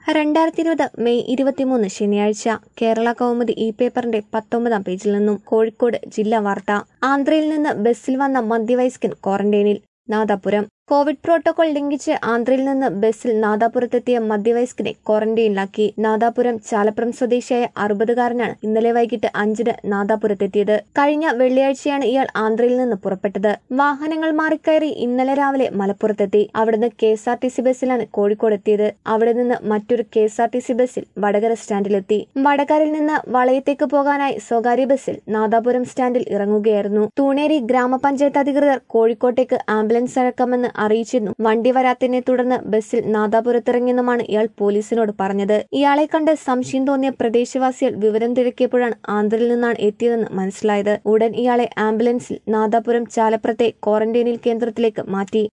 രണ്ടായിരത്തി ഇരുപത് മെയ് ഇരുപത്തിമൂന്ന് ശനിയാഴ്ച കേരള കൗമുദി ഇ പേപ്പറിന്റെ പത്തൊമ്പതാം പേജിൽ നിന്നും കോഴിക്കോട് ജില്ലാ വാർത്ത ആന്ധ്രയിൽ നിന്ന് ബസ്സിൽ വന്ന മധ്യവയസ്കൻ ക്വാറന്റൈനിൽ നാദാപുരം കോവിഡ് പ്രോട്ടോകോൾ ലംഘിച്ച് ആന്ധ്രയിൽ നിന്ന് ബസ്സിൽ നാദാപുരത്തെത്തിയ മധ്യവയസ്കനെ ക്വാറന്റൈനിലാക്കി നാദാപുരം ചാലപ്പുറം സ്വദേശിയായ അറുപതുകാരനാണ് ഇന്നലെ വൈകിട്ട് അഞ്ചിന് നാദാപുരത്തെത്തിയത് കഴിഞ്ഞ വെള്ളിയാഴ്ചയാണ് ഇയാൾ ആന്ധ്രയിൽ നിന്ന് പുറപ്പെട്ടത് വാഹനങ്ങൾ മാറിക്കയറി ഇന്നലെ രാവിലെ മലപ്പുറത്തെത്തി അവിടുന്ന് K S R T C ബസ്സിലാണ് കോഴിക്കോട് എത്തിയത് അവിടെ നിന്ന് മറ്റൊരു K S R T C ബസ്സിൽ വടകര സ്റ്റാൻഡിലെത്തി വടകരയിൽ നിന്ന് വളയത്തേക്ക് പോകാനായി സ്വകാര്യ ബസ്സിൽ നാദാപുരം സ്റ്റാൻഡിൽ ഇറങ്ങുകയായിരുന്നു തൂണേരി ഗ്രാമപഞ്ചായത്ത് അധികൃതർ കോഴിക്കോട്ടേക്ക് ആംബുലൻസ് അയക്കാമെന്ന് അറിയിച്ചിരുന്നു വണ്ടി വരാത്തതിനെ തുടർന്ന് ബസ്സിൽ നാദാപുരത്തിറങ്ങിയെന്നുമാണ് ഇയാൾ പോലീസിനോട് പറഞ്ഞത് ഇയാളെ കണ്ട് സംശയം തോന്നിയ പ്രദേശവാസികൾ വിവരം തിരക്കിയപ്പോഴാണ് ആന്ധ്രയിൽ നിന്നാണ് എത്തിയതെന്ന് മനസ്സിലായത് ഉടൻ ഇയാളെ ആംബുലൻസിൽ നാദാപുരം ചാലപ്പുറത്തെ ക്വാറന്റൈനിൽ കേന്ദ്രത്തിലേക്ക് മാറ്റി